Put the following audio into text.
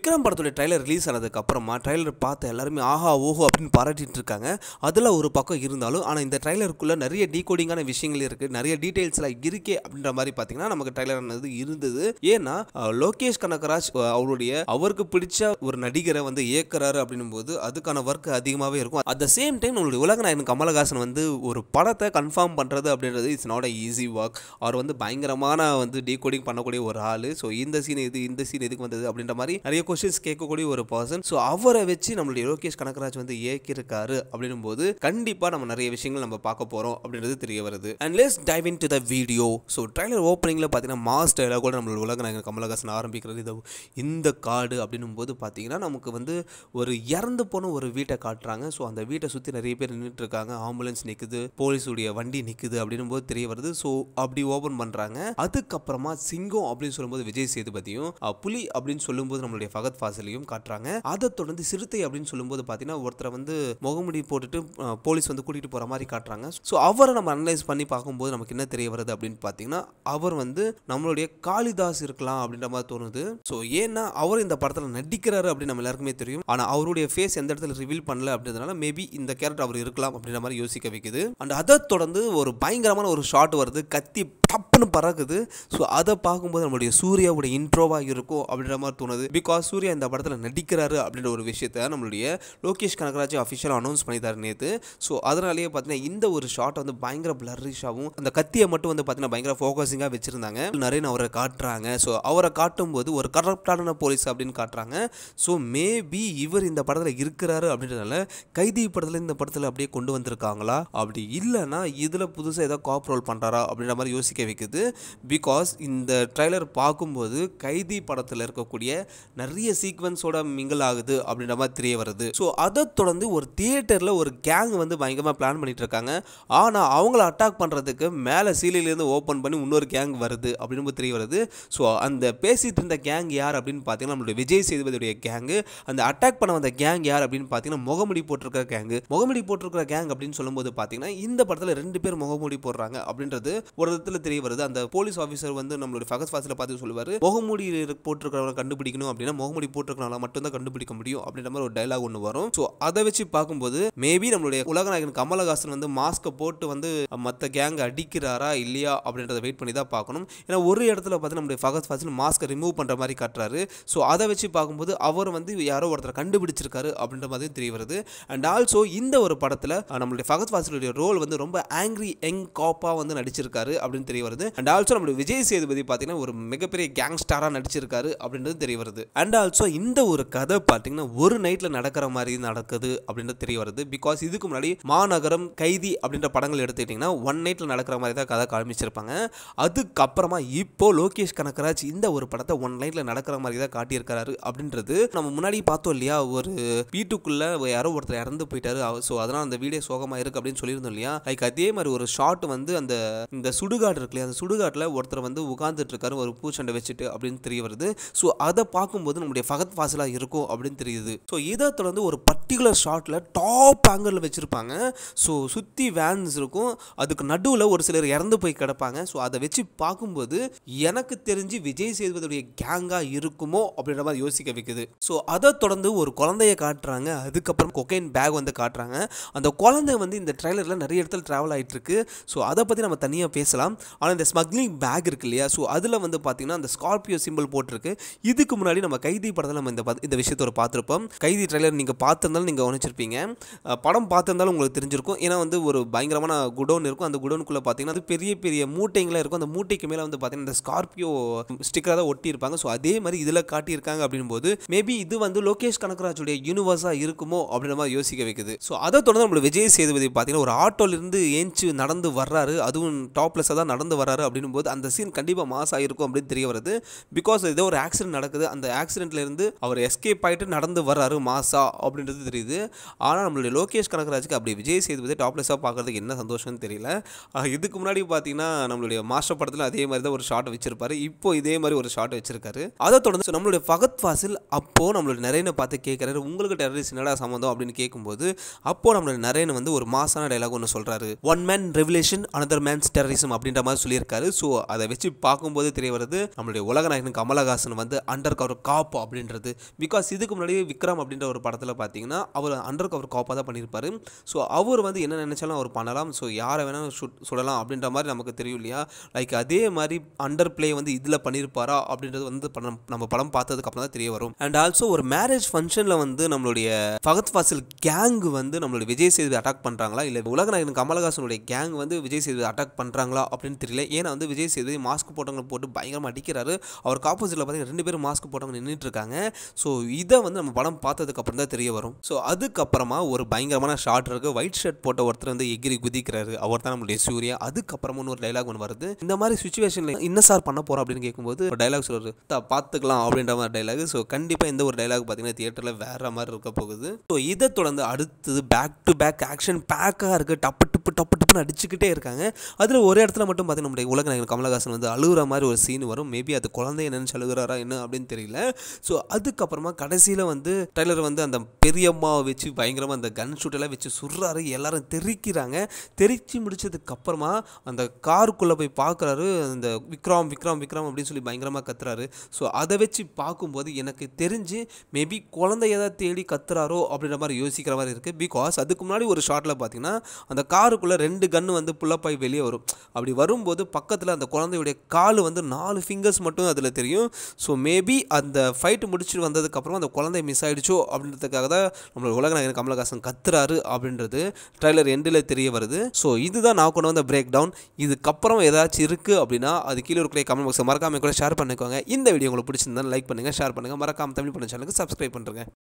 விக்ரம் படத்துடைய trailer release ஆனதுக்கு அப்புறமா ட்ரைலர் பார்த்து எல்லாருமே ஆஹா ஓஹோ அப்படின்னு பாராட்டிட்டு இருக்காங்க அதில் ஒரு பக்கம் இருந்தாலும் ஆனால் இந்த ட்ரைலருக்குள்ளே நிறைய டீகோடிங்கான விஷயங்கள் இருக்குது நிறைய டீட்டெயில்ஸ்லாம் இருக்கே அப்படின்ற மாதிரி பார்த்தீங்கன்னா நமக்கு ட்ரைலர் ஆனது இருந்தது ஏன்னா அஹ், லோகேஷ் கனகராஜ் அஹ், அவருடைய அவருக்கு பிடிச்ச ஒரு நடிகரை வந்து இயக்குறாரு அப்படின்னும் போது அதுக்கான ஒர்க் அதிகமாகவே இருக்கும் அட் த சேம் டைம் நம்மளுடைய உலகநாயகன் கமலஹாசன் வந்து ஒரு படத்தை கன்ஃபார்ம் பண்ணுறது அப்படின்றது it's not a easy work அவர் வந்து பயங்கரமான வந்து டீகோடிங் பண்ணக்கூடிய ஒரு ஆள் ஸோ இந்த சீன் இது இந்த சீன் எதுக்கு வந்தது அப்படின்ற மாதிரி நிறைய கொஸ்டின்ஸ் கேட்கக்கூடிய ஒரு பர்சன் ஸோ அவரை வச்சு நம்மளுடைய லோகேஷ் கனகராஜ் வந்து இயக்கியிருக்காரு அப்படின்னும் போது கண்டிப்பாக நம்ம நிறைய விஷயங்கள் நம்ம பார்க்க போகிறோம் அப்படின்றது தெரிய வருது and let's dive into the video so trailer ஓப்பனிங்கில் பார்த்தீங்கன்னா மாஸ் டைலாக் கூட நம்மளோட உலகநாயகன் கமலஹாசன் ஆரம்பிக்கிறது இது இந்த காடு அப்படின்னும் போது பார்த்தீங்கன்னா நமக்கு வந்து ஒரு இறந்து போன ஒரு வீட்டை காட்டுறாங்க ஸோ அந்த வீட்டை சுற்றி நிறைய பேர் நின்றுட்டு இருக்காங்க ஆம்புலன்ஸ் நிற்குது போலீஸுடைய வண்டி நிற்குது அப்படின்னும் போது தெரிய வருது ஸோ அப்படி ஓப்பன் பண்ணுறாங்க அதுக்கப்புறமா சிங்கம் அப்படின்னு சொல்லும்போது விஜய் சேதுபதியும் அஹ், புலி அப்படின்னு சொல்லும்போது நம்மளுடைய ஃபகத் ஃபாசிலையும் காட்டுறாங்க அதை தொடர்ந்து சிறுத்தை அப்படின்னு சொல்லும்போது பார்த்தீங்கன்னா ஒருத்தரை வந்து முகமுடி போட்டுட்டு அஹ், போலீஸ் வந்து கூட்டிகிட்டு போகிற மாதிரி காட்டுறாங்க ஸோ அவரை நம்ம அனலைஸ் பண்ணி பார்க்கும்போது நமக்கு என்ன தெரிய வருது அப்படின்னு பார்த்தீங்கன்னா அவர் வந்து நம்மளுடைய காளிதாஸ் இருக்கலாம் அப்படின்ற மாதிரி தோணுது ஸோ ஏன்னா அவர் இந்த படத்தில் நடிக்கிறாரு அப்படின்னு நம்ம எல்லாருக்குமே தெரியும் ஆனால் அவருடைய ஃபேஸ் எந்த இடத்துல ரிவீல் பண்ணல அப்படின்றதுனால மேபி இந்த கேரக்டர் அவர் இருக்கலாம் அப்படின்ற மாதிரி யோசிக்க வைக்குது அண்ட் அதை தொடர்ந்து ஒரு பயங்கரமான ஒரு ஷாட் வருது கத்தி டப்புன்னு பறக்குது ஸோ அதை பார்க்கும்போது நம்மளுடைய சூர்யாவுடைய இன்ட்ரோவாக இருக்கும் அப்படின்ற மாதிரி தோணுது பிகாஸ் சூர்யா இந்த படத்தில் நடிக்கிறாரு அப்படின்ற ஒரு விஷயத்த நம்மளுடைய லோகேஷ் கனகராஜ் அஃபிஷியல் அனௌன்ஸ் பண்ணிட்டாரு நேற்று ஸோ அதனாலேயே பார்த்தீங்கன்னா இந்த ஒரு ஷாட் வந்து பயங்கர பிளரிஷாகவும் அந்த கத்தியை மட்டும் வந்து பார்த்தீங்கன்னா பயங்கர ஃபோக்கஸிங்காக வச்சுருந்தாங்க நிறைய அவரை காட்டுறாங்க ஸோ அவரை காட்டும்போது ஒரு கரப்டான போலீஸ் அப்படின்னு காட்டுறாங்க ஸோ மேபி இவர் இந்த படத்தில் இருக்கிறாரு அப்படின்றதுனால கைதி படத்தில் இந்த படத்தில் அப்படியே கொண்டு வந்திருக்காங்களா அப்படி இல்லைன்னா இதில் புதுசாக ஏதோ காப் ரோல் பண்ணுறாரா அப்படின்ற மாதிரி யோசிக்க வைக்குது பிகாஸ் இந்த ட்ரைலர் பார்க்கும்போது கைதி படத்தில் இருக்கக்கூடிய நிறைய சீக்வன்ஸோட மிங்கிள் ஆகுது அப்படின்ற மாதிரி தெரிய வருது ஸோ அதை தொடர்ந்து ஒரு தியேட்டரில் ஒரு கேங் வந்து பயங்கரமாக பிளான் பண்ணிட்டு இருக்காங்க ஆனால் அவங்கள அட்டாக் பண்ணுறதுக்கு மேலே சீலையிலேருந்து ஓப்பன் பண்ணி இன்னொரு கேங் வருது அப்படின்னு தெரிய வருது ஸோ அந்த பேசிட்டு இருந்த கேங் யார் அப்படின்னு பார்த்தீங்கன்னா நம்மளுடைய விஜய் சேதுபதியுடைய கேங்கு அந்த அட்டாக் பண்ண வந்த கேங் யார் அப்படின்னு பார்த்தீங்கன்னா முகமுடி போட்டிருக்கிற கேங்கு முகமுடி போட்டிருக்கிற கேங் அப்படின்னு சொல்லும்போது பார்த்தீங்கன்னா இந்த படத்தில் ரெண்டு பேர் முகமுடி போடுறாங்க அப்படின்றது ஒரு விதத்தில் தெரிய வருது அந்த போலீஸ் ஆஃபீஸர் வந்து நம்மளுடைய ஃபகத் ஃபாசில் பார்த்து சொல்லுவார் முகமுடி போட்டிருக்கிறவங்க கண்டுபிடிக்கணும் அப்படின்னா முகமுடி போட்டிருக்கிறவங்க மட்டும்தான் கண்டுபிடிக்க முடியும் அப்படின்ற மாதிரி ஒரு டைலாக் ஒன்று வரும் ஸோ அதை வச்சு பார்க்கும்போது மேபி நம்மளுடைய உலகநாயகன் கமலஹாசன் வந்து மாஸ்க்கை போட்டு வந்து மற்ற கேங் அடிக்கிறாரா இல்லையா அப்படின்றத வெயிட் பண்ணி தான் பார்க்கணும் ஏன்னா ஒரு இடத்துல பார்த்து நம்மளுடைய ஃபகத் ஃபாசில் மாஸ்க்கை ரிமூவ் பண்ணுற மாதிரி காட்டுறாரு ஸோ அதை வச்சு பார்க்கும்போது அவர் வந்து யாரோ ஒருத்தர் கண்டுபிடிச்சிருக்காரு அப்படின்ற மாதிரி தெரிய வருது அண்ட் ஆல்சோ இந்த ஒரு படத்தில் நம்மளுடைய ஃபகத் ஃபாசிலுடைய ரோல் வந்து ரொம்ப ஆங்கிரி யங் காப்பாக வந்து நடிச்சிருக்காரு அப்படின்னு தெரிய வருது அண்ட் ஆல்சோ நம்மளுடைய விஜய் சேதுபதி பார்த்தீங்கன்னா ஒரு மிகப்பெரிய கேங்ஸ்டாராக நடிச்சிருக்காரு அப்படின்றது தெரிய வருது அண்ட் ஆல்சோ இந்த ஒரு கதை பார்த்தீங்கன்னா ஒரு நைட்டில் நடக்கிற மாதிரி நடக்குது அப்படின்றது தெரிய வருது பிகாஸ் இதுக்கு முன்னாடி மாநகரம் கைதி அப்படின்ற படங்கள் எடுத்துக்கிட்டிங்கன்னா ஒன் நைட்டில் நடக்கிற மாதிரி தான் கதை காமிச்சிருப்பாங்க அதுக்கப்புறமா இப்போ லோகேஷ் கனகராஜ் இந்த ஒரு படத்தை ஒன் நைட்டில் நடக்கிற மாதிரி தான் காட்டியிருக்கிறாரு அப்படின்றது நம்ம முன்னாடி பார்த்தோம் இல்லையா ஒரு வீட்டுக்குள்ளே யாரோ ஒருத்தர் இறந்து போயிட்டாரு ஸோ அதனால் அந்த வீடியோ சோகமாக இருக்குது அப்படின்னு சொல்லியிருந்தோம் இல்லையா லைக் அதே மாதிரி ஒரு ஷாட் வந்து அந்த இந்த சுடுகாடு இருக்கு இல்லையா அந்த சுடுகாட்டில் ஒருத்தர் வந்து உட்கார்ந்துட்டு இருக்காரு ஒரு பூச்சண்டை வச்சுட்டு அப்படின்னு தெரிய வருது ஸோ அதை பார்க்கும்போது நம்முடைய ஃபகத் ஃபாசிலாக இருக்கும் அப்படின்னு தெரியுது ஸோ இதை தொடர்ந்து ஒரு பர்டிகுலர் ஷாட்டில் டாப் ஆங்கிளில் வச்சுருப்பாங்க ஸோ சுற்றி வேன்ஸ் இருக்கும் அதுக்கு நடுவில் ஒரு சிலர் இறந்து போய் கிடப்பாங்க ஸோ அதை வச்சு பார்க்கும்போது எனக்கு தெரிஞ்சு விஜய் சேதுபதியுடைய கேங்காக இருக்குமோ அப்படின்ற மாதிரி யோசிக்க வைக்குது ஸோ அதை தொடர்ந்து ஒரு குழந்தைய காட்டுறாங்க அதுக்கப்புறம் கொக்கைன் பேக் வந்து காட்டுறாங்க அந்த குழந்தை வந்து இந்த ட்ரைலரில் நிறைய இடத்துல ட்ராவல் ஆகிட்டு இருக்கு ஸோ அதை பற்றி நம்ம தனியாக பேசலாம் ஆனால் இந்த ஸ்மக்லிங் பேக் இருக்கு இல்லையா ஸோ அதில் வந்து பார்த்தீங்கன்னா அந்த ஸ்கார்பியோ சிம்பிள் போட்டிருக்கு இதுக்கு முன்னாடி நம்ம கைதி படத்தில் நம்ம இந்த பத்- இந்த விஷயத்தை ஒரு பார்த்துருப்போம் கைதி ட்ரைலர் நீங்கள் பார்த்துருந்தாலும் நீங்கள் கவனிச்சிருப்பீங்க அஹ் படம் பார்த்துருந்தாலும் உங்களுக்கு தெரிஞ்சிருக்கும் ஏன்னா வந்து ஒரு பயங்கரமான குடோன் இருக்கும் அந்த குடோனுக்குள்ளே பார்த்தீங்கன்னா அது பெரிய பெரிய மூட்டைங்களாக இருக்கும் அந்த மூட்டைக்கு மேலே வந்து பார்த்தீங்கன்னா இந்த ஸ்கார்பியோ ஸ்டிக்கராக தான் ஒட்டியிருப்பாங்க ஸோ அதே மாதிரி இதில் காட்டியிருக்காங்க அப்படின் போது மேபி இது வந்து லோகேஷ் கனகராஜுடைய யூனிவர்ஸாக இருக்குமோ அப்படின்ற மாதிரி யோசிக்க வைக்குது ஸோ அதை தொடர்ந்து நம்மளோட விஜய் சேதுபதி பார்த்தீங்கன்னா ஒரு ஆட்டோலேருந்து ஏஞ்சி நடந்து வர்றாரு அதுவும் டாப்லெஸ்ஸாக தான் நடந்து வர்றாரு அப்படின்னும் போது அந்த சீன் கண்டிப்பாக மாஸ் ஆகிருக்கும் அப்படின்னு தெரிய வருது பிகாஸ் ஏதோ ஒரு ஆக்சிடென்ட் நடக்குது அந்த ஆக்சிடென்ட்ல இருந்து அவர் எஸ்கேப் ஆகிட்டு நடந்து வர்றாரு மாசா அப்படின்றது தெரியுது ஆனால் நம்மளுடைய லோகேஷ் கனகராஜுக்கு அப்படி விஜய் சேதுபதி டாப்லெஸ்ஸாக பார்க்கறதுக்கு என்ன சந்தோஷம்னு தெரியல அஹ் இதுக்கு முன்னாடி பார்த்தீங்கன்னா நம்மளுடைய மாஸ்டர் படத்தில் அதே மாதிரி தான் ஒரு ஷாட் வச்சிருப்பாரு இப்போ இதே மாதிரி ஒரு ஷாட் வச்சிருக்காரு அதை தொடர்ந்து so நம்மளுடைய ஃபகத் ஃபாசில் அப்போ நம்மளுடைய நிறையனை பார்த்து கேட்குறாரு உங்களுக்கு டெரரிஸ்ட் என்னடா சம்மந்தம் அப்படின்னு கேட்கும்போது அப்போ நம்மளுடைய நரேன் வந்து ஒரு மாசான டைலாக் ஒன்று சொல்றாரு one man revelation another man's terrorism அப்படின்ற மாதிரி சொல்லியிருக்காரு ஸோ அதை வச்சு பார்க்கும்போது தெரிய வருது நம்மளுடைய உலகநாயகன் கமலஹாசன் வந்து அண்டர் கவர் காப் அப்படின்றது பிகாஸ் இதுக்கு முன்னாடி விக்ரம் அப்படின்ற ஒரு படத்தில் பார்த்தீங்கன்னா அவர் அண்டர் கவர் காப்பாக தான் பண்ணியிருப்பார் ஸோ அவர் வந்து என்ன நினச்சாலும் அவர் பண்ணலாம் ஸோ யாரை வேணாலும் சுட் சுடலாம் அப்படின்ற மாதிரி நமக்கு தெரியும் இல்லையா லைக் அதே மாதிரி அண்டர் ப்ளே வந்து இதில் பண்ணியிருப்பாரா அப்படின்றது வந்து படம் நம்ம படம் பார்த்ததுக்கு அப்புறம் தான் தெரிய வரும் அண்ட் ஆல்சோ ஒரு மேரேஜ் ஃபங்க்ஷனில் வந்து நம்மளுடைய ஃபகத் ஃபாசில் கேங் வந்து நம்மளுடைய விஜய் சேதுபதி அட்டாக் பண்ணுறாங்களா இல்லை உலகநாயகன் கமலஹாசனுடைய கேங் வந்து விஜய் சேதுபதி அட்டாக் பண்ணுறாங்களா அப்படின்னு தெரியல ஏன்னா வந்து விஜய் சேதுபதி மாஸ்க் போட்டவங்களை போட்டு பயங்கரமாக அடிக்கிறாரு அவருக்கு ஆப்போசிட்டில் பார்த்தீங்கன்னா ரெண்டு பேரும் மாஸ்க் போட்டவங்க நின்றுட்டு இருக்காங்க ஸோ இதை வந்து நம்ம படம் பார்த்ததுக்கு அப்புறம் தான் தெரிய வரும் ஸோ அதுக்கப்புறமா ஒரு பயங்கரமான ஷாட் இருக்குது ஒயிட் ஷர்ட் போட்ட ஒருத்தர் வந்து எகிரி குதிக்கிறாரு அவர் தான் நம்மளுடைய சூர்யா அதுக்கப்புறமா ஒரு டைலாக் ஒன்று வருது இந்த மாதிரி சுச்சுவேஷனில் என்ன சார் பண்ண போகிறோம் அப்படின்னு கேட்கும்போது ஒரு டைலாக் சொல்லுவார் "தா, பார்த்துக்கலாம் அப்படின்ற மாதிரி டைலாக் ஸோ கண்டிப்பாக இந்த ஒரு டைலாக் பார்த்தீங்கன்னா தியேட்டரில் வேற மாதிரி இருக்க போகுது ஸோ இதை தொடர்ந்து அடுத்தது பேக் டு பேக் ஆக்ஷன் பேக்காக இருக்குது டப்பு டப்பு டப்பு டப்புன்னு அடிச்சுக்கிட்டே இருக்காங்க அதில் ஒரு இடத்துல மட்டும் பார்த்தீங்கன்னா நம்முடைய உலக நாயகன் கமலஹாசன் வந்து அழுகுற மாதிரி ஒரு சீன் வரும் மேபி அது குழந்தைய நினைச்சு அழுகுறாரா என்ன அப்படின்னு தெரியல ஸோ அதுக்கப்புறமா கடைசியில் வந்து ட்ரைலர் வந்து அந்த பெரியம்மாவை வச்சு பயங்கரமாக அந்த கன் ஷூட்டெல்லாம் வச்சு சுடுறாரு எல்லாரும் தெரிக்கிறாங்க தெரிச்சு முடிச்சதுக்கு அப்புறமா அந்த காருக்குள்ளே போய் பார்க்குறாரு அந்த விக்ரம் விக்ரம் விக்ரம் அப்படின்னு சொல்லி பயங்கரமாக கத்துறாரு ஸோ அதை வச்சு பார்க்கும்போது எனக்கு தெரிஞ்சு மேபி குழந்தைய தான் தேடி கத்துறாரோ அப்படின்ற மாதிரி யோசிக்கிற மாதிரி இருக்குது பிகாஸ் அதுக்கு முன்னாடி ஒரு ஷாட்டில் பார்த்தீங்கன்னா அந்த காருக்குள்ளே ரெண்டு கன்று வந்து புல்லப்பாய் வெளியே வரும் அப்படி வரும்போது பக்கத்தில் அந்த குழந்தையுடைய கால் வந்து நாலு ஃபிங்கர்ஸ் மட்டும் அதில் தெரியும் ஸோ மேபி அந்த ஃபைட் முடிச்சுட்டு வந்ததுக்கப்புறம் அந்த குழந்தை மிஸ் ஆயிடுச்சோ அப்படின்றதுக்காக தான் நம்மளோட உலகநாயகன் கமலஹாசன் கத்துறாரு அப்படின்றது ட்ரைலர் எண்டில் தெரிய வருது ஸோ இதுதான் நான் கொண்டு வந்த பிரேக் டவுன் இதுக்கப்புறம் ஏதாச்சும் இருக்குது அப்படின்னா அது கீழே இருக்கிற கமெண்ட் பாக்ஸை மறக்காம கூட ஷேர் பண்ணிக்கோங்க இந்த வீடியோ உங்களுக்கு பிடிச்சிருந்தா லைக் பண்ணுங்கள் ஷேர் பண்ணுங்கள் மறக்காம தமிழ் பண்ண சேனலுக்கு சப்ஸ்கிரைப் பண்ணுறேங்க